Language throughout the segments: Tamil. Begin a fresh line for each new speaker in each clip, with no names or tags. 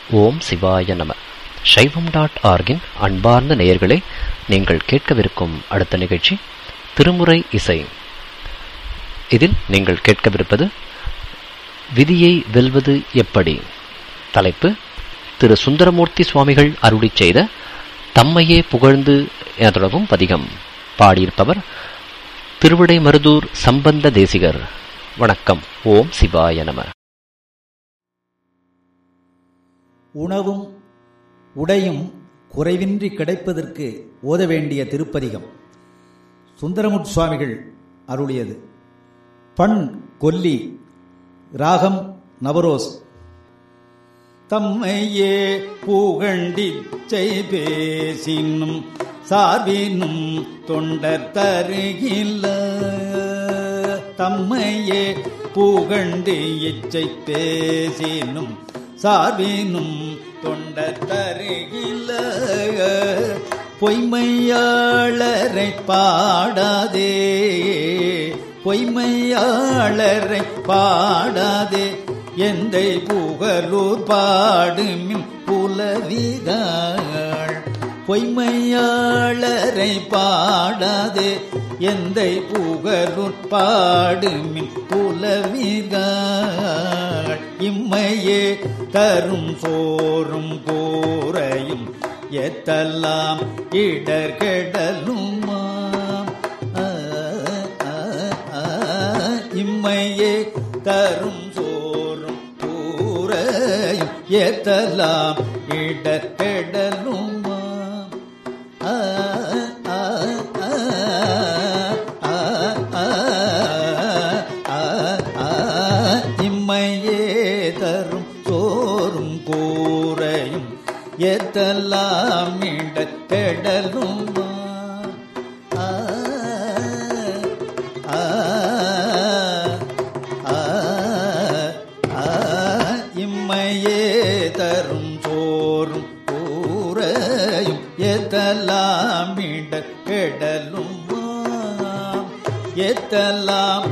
ஓம் சிவாய நம சைவம் டாட் ஆர்கின் அன்பார்ந்த நேயர்களே நீங்கள் கேட்கவிருக்கும் அடுத்த நிகழ்ச்சி திருமுறை இசை இதில் நீங்கள் கேட்கவிருப்பது விதியை வெல்வது எப்படி தலைப்பு திரு சுந்தரமூர்த்தி சுவாமிகள் அருளிச் செய்த தம்மையே புகழ்ந்து என தொடங்கும் பதிகம் பாடியிருப்பவர் திருவிடை மருதூர் சம்பந்த தேசிகர் வணக்கம் ஓம் சிவாய நம
உணவும் உடையும் குறைவின்றி கிடைப்பதற்கு ஓத வேண்டிய திருப்பதிகம் சுந்தரமுட் சுவாமிகள் அருளியது பண் கொல்லி ராகம் நவரோஸ் தம்மையே புகண்டிச்சை பேசினும் சார்பினும் தொண்டர் தருகில்ல தம்மையே புகண்டு இச்சை பேசினும் சார்பினும் தொண்டர் தருகில்ல பொய்மையாளரை பாடாதே பொய்மையாளரை பாடாதே எந்தை புகழூர் பாடுமின் புலவிதாள் பொய்மையாளரை பாடாதே எந்தை புகழூர் பாடுமின் புலவிதாள் இம்மையே தரும் சோறும் கூரையும் எத்தெல்லாம் இடர்கெடலுமாம் இம்மையே தரும் சோறும் கூரையும் ஏத்தலாம் இடர்கெடலுமாம் இம்மையே தரும் சோறும் கூரையும் எத்தெல்லாம் இடர்கெடலுமா இம்மையே தரும் சோறும் கூரையும் எத்தெல்லாம் இடர்கெடலுமா எத்தெல்லாம்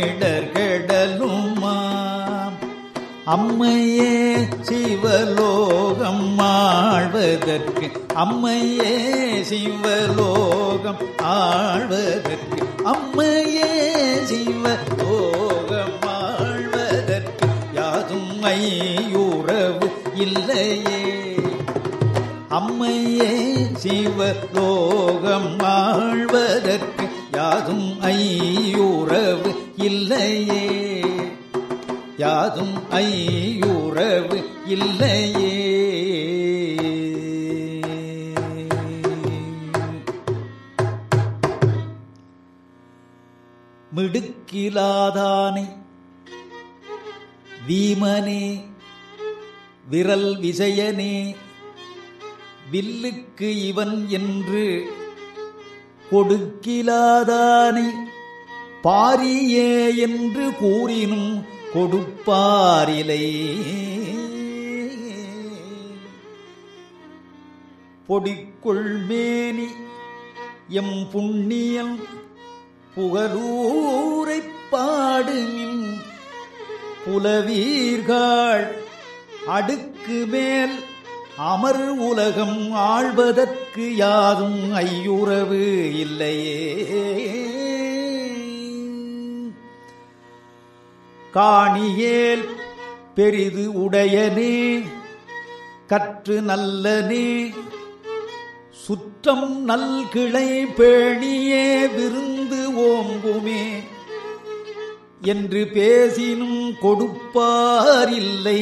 இடர்கெடலுமாம் அம்மையே சிவலோகம் ஆழ்வதற்கு அம்மையே சிவலோகம் ஆழ்வதற்கு அம்மையே சிவலோகம் ஆழ்வதற்கு யாதும் ஐயுறவு இல்லையே அம்மையே சிவலோகம் ஆழ்வதற்கு யாதும் ஐயுறவு இல்லையே யாதும் ஐயுறவு இல்லையே மிடுக்கிலாதானே வீமனே விரல் விஜயனே வில்லுக்கு இவன் என்று கொடுக்கிலாதானே பாரியே என்று கூறினும் கொடுப்பாரிலை பொடிக்குள் மேனி எம் புண்ணியம் புகழூரை பாடுமின் புலவீர்கள் அடுக்கு மேல் அமர் உலகம் ஆழ்வதற்கு யாதும் ஐயுறவு இல்லையே காணியேல் பெரிது உடையனே கற்று நல்லனே சுற்றம் நல்கிளை பேணியே விருந்து ஓம்புமே என்று பேசினும் கொடுப்பாரில்லை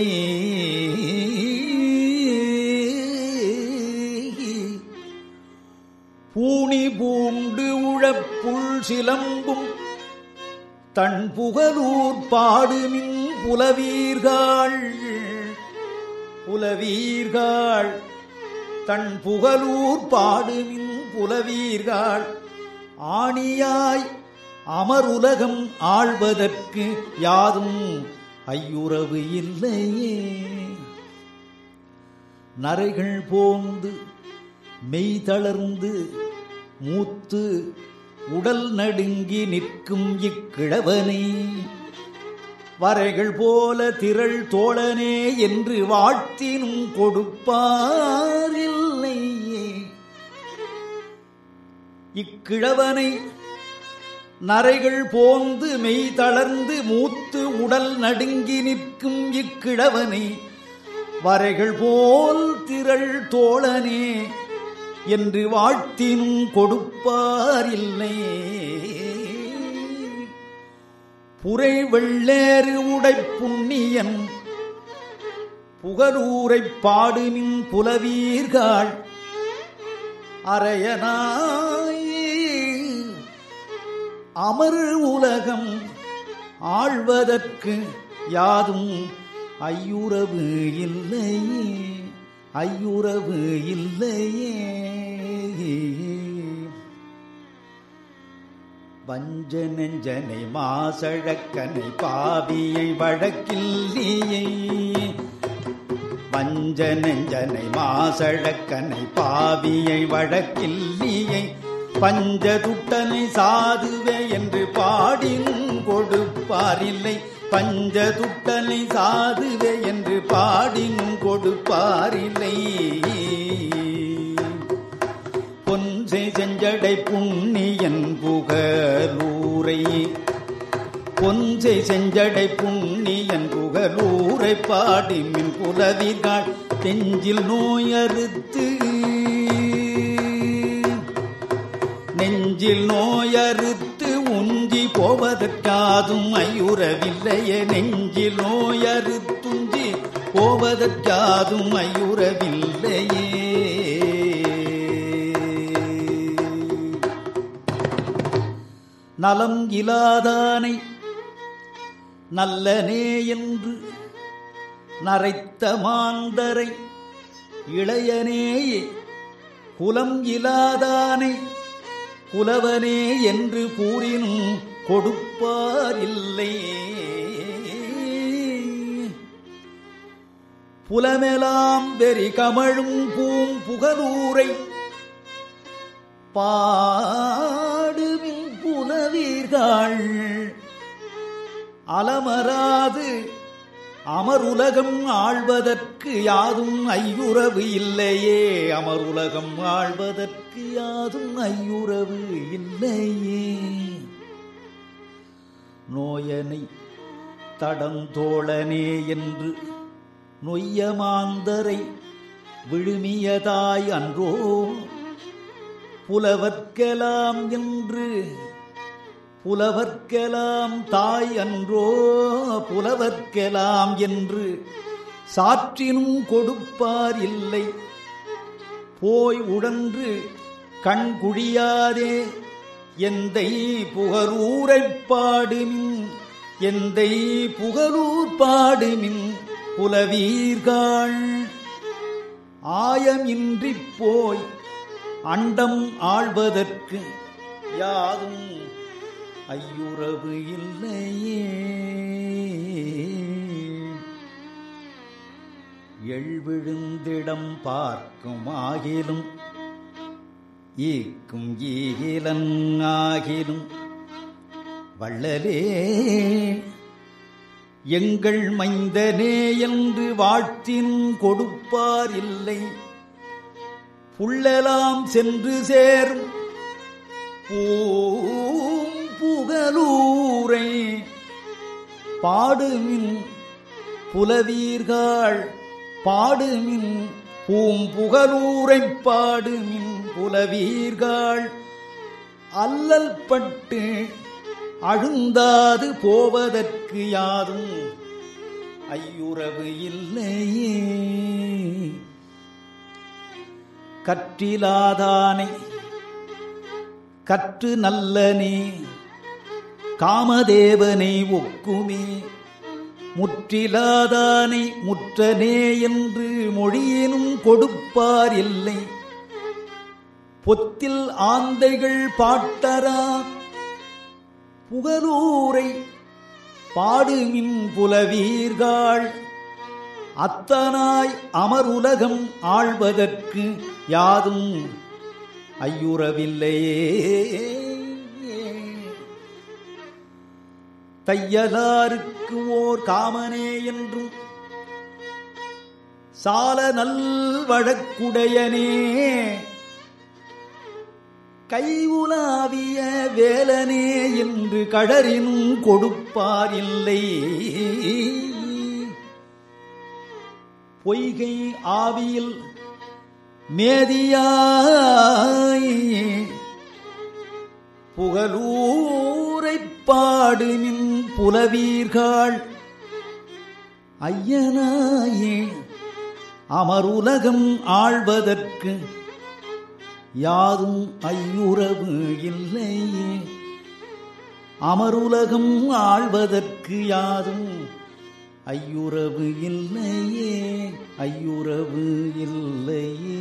பூணி பூண்டு உழப்புள் சிலம்பும் தன் புகழூர் பாடுமின் புலவீர்கள் புலவீர்கள் தன் புகழூர் பாடுமின் புலவீர்கள் ஆணியாய் அமருலகம் ஆழ்வதற்கு யாதும் ஐயுறவு இல்லையே நரைகள் போந்து மெய் தளர்ந்து மூத்து உடல் நடுங்கி நிற்கும் இக்கிழவனை வரைகள் போல திரள் தோழனே என்று வாழ்த்தினும் கொடுப்பாரில்லையே இக்கிழவனை நரைகள் போந்து மெய் தளர்ந்து மூத்து உடல் நடுங்கி நிற்கும் இக்கிழவனை வரைகள் போல் திரள் தோழனே என்று வாழ்த்தினும் கொடுப்பாரில்லை புரை வெள்ளேறு உடை புண்ணியன் புகழூரைப் பாடுமின் புலவீர்கள் அரையனாய் அமர் உலகம் ஆழ்வதற்கு யாதும் ஐயுறவு இல்லையே ஐயுறவு இல்லையே வஞ்ச நெஞ்சனை மாசழக்கனை பாவியை வழக்கில்லையே வஞ்ச நெஞ்சனை மாசழக்கனை பாவியை வழக்கில்லியை பஞ்சதுட்டனை சாதுவே என்று பாடின் கொடுப்பாரில்லை பஞ்சதுட்டனை சாதுவே என்று பாடின் கொடுப்பாரில்லை பொன்சை செஞ்சடை புண்ணியன் புகலூரை பொன்சை செஞ்சடை புண்ணியன் புகலூரை பாடி மின் புலவிகள் நெஞ்சில் நோயறுத்து நெஞ்சில் நோயறுத்து உஞ்சி போவதற்காதும் ஐயுறவில்லையே நெஞ்சில் நோயறுத்துஞ்சி போவதற்காதும் ஐயுறவில்லையே நலம் இலாதானை நல்லனே என்று நரைத்த மாந்தரை இளையனேயே குலம் இலாதானை குலவனே என்று கூறினும் கொடுப்பார் இல்லை புலமெலாம் வெறி கமழும் பூம் புகலூரை பாடுமின் புலவீர்கள் அலமராது அமருலகம் ஆழ்வதற்கு யாதும் ஐயுறவு இல்லையே அமருலகம் ஆழ்வதற்கு யாதும் ஐயுறவு இல்லையே நோயனை தடந்தோழனே என்று நொய்யமாந்தரை விழுமியதாய் அன்றோ புலவர்க்கெலாம் என்று புலவர்க்கெலாம் தாய் அன்றோ புலவர்க்கெலாம் என்று சாற்றினும் கொடுப்பார் இல்லை போய் உடன்று கண் குழியாதே எந்தை புகழூரைப் பாடுமின் எந்தை புகழூர் பாடுமின் புலவீர்கள் ஆயமின்றிப் போய் அண்டம் ஆள்வதற்கு யாதும் ஐயுறவு இல்லையே எழுவிழுந்திடம் பார்க்கும் ஆகிலும் ஈக்கும் ஈகிலன் ஆகிலும் வள்ளலே எங்கள் மைந்தனே என்று வாழ்த்தினும் கொடுப்பார் இல்லை புள்ளலாம் சென்று சேரும் பூம் புகலூரை பாடுமின் புலவீர்கள் பாடுமின் பூம்புகலூரைப் பாடுமின் புலவீர்கள் அல்லல் பட்டு அழுந்தாது போவதற்கு யாதும் ஐயுறவு இல்லையே கற்றிலாதானை கற்று நல்லனே காமதேவனை ஒக்குமே முற்றிலாதானை முற்றனே என்று மொழியினும் கொடுப்பார் இல்லை பொத்தில் ஆந்தைகள் பாட்டரா புகலூரை பாடுமின் புலவீர்கள் அத்தனாய் அமருலகம் ஆழ்வதற்கு யாதும் ஐயுறவில்லையே தையலாருக்கு ஓர் காமனே என்றும் சால நல் வழக்குடையனே கைவுலாவிய வேலனே என்று கடரினும் கொடுப்பார் இல்லை பொய்கை ஆவியில் மேதியாய் புகழூரைப் பாடுமின் புலவீர்கள் ஐயனாயே அமருலகம் ஆள்வதற்கு யாதும் ஐயுறவு இல்லையே அமருலகம் ஆள்வதற்கு யாதும் ஐயுறவு இல்லையே ஐயுறவு இல்லையே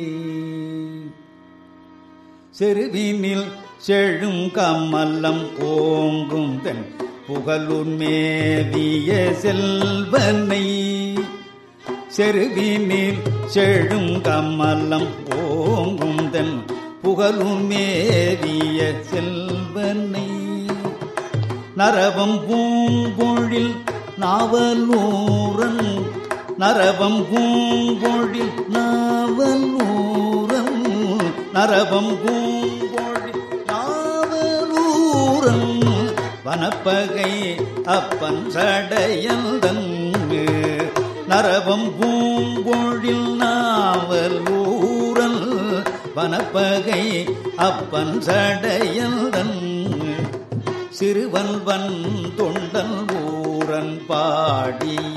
செருவினில் செழும் கமல்லம் ஓங்கும் தன் புகழுன்மேவிய செல்வனை செருவினில் செழும் கமல்லம் ஓங்கும் தன் புகழுன்மேவிய செல்வனை நரவம் பூங்கொழில் நாவலூரன் நரவம் பூங்கொழில் நாவலூரன் நரவம் பூங்கொழில் நாவலூரன் வனப்பகை அப்பன் சடையந்தங்கு நரவம் பூங்கொழில் நாவலூரன் வனப்பகை அப்பன் சடையந்தங்கு சிறுவல்வன் தொண்டன் ஊரன் பாடிய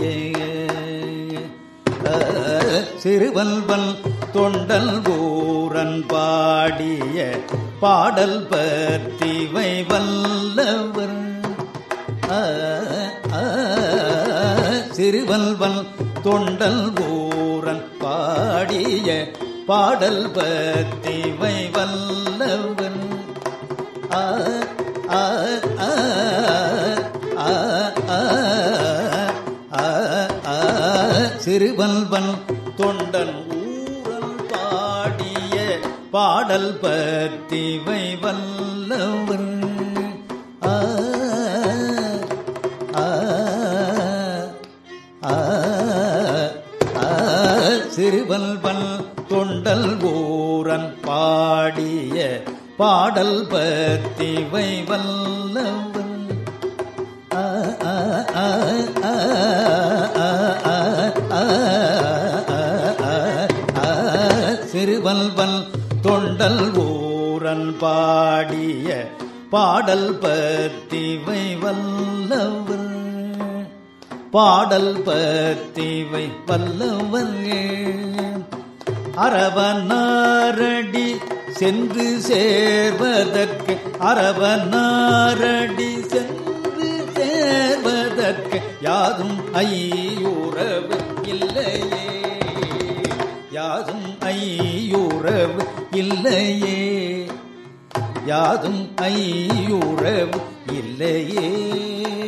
சிறுவல்வன் தொண்டல் ஊரன் பாடிய பாடல் பத்திவை வல்லவர் சிறுவல்வன் தொண்டல் ஊரன் பாடிய பாடல் பத்திவை வல்லவன் ஆ ஆ ஆ ஆ ஆ ஆ ஆ சிறுவல்வன் தொண்டன் ஊரல் பாடிய பாடல் பத்திவை வல்லவர் ஆ ஆ ஆ ஆ சிறுவல்வன் தொண்டல் ஊரன் பாடிய பாடல் பத்திவை வல்லவன் ஆ ஆ ஆ ஆ ஆ ஆ ஆ சிறுவல்வன் தொண்டல் ஊரன் பாடிய பாடல் பத்திவை வல்லவர் பாடல் பத்திவை வல்லவர் அரவனாரடி சென்று சேர்வதற்கு அரவனாரடி சென்று சேர்வதற்கு யாதும் ஐயுறவு இல்லையே யாதும் ஐயுறவு இல்லையே யாதும் ஐயுறவு இல்லையே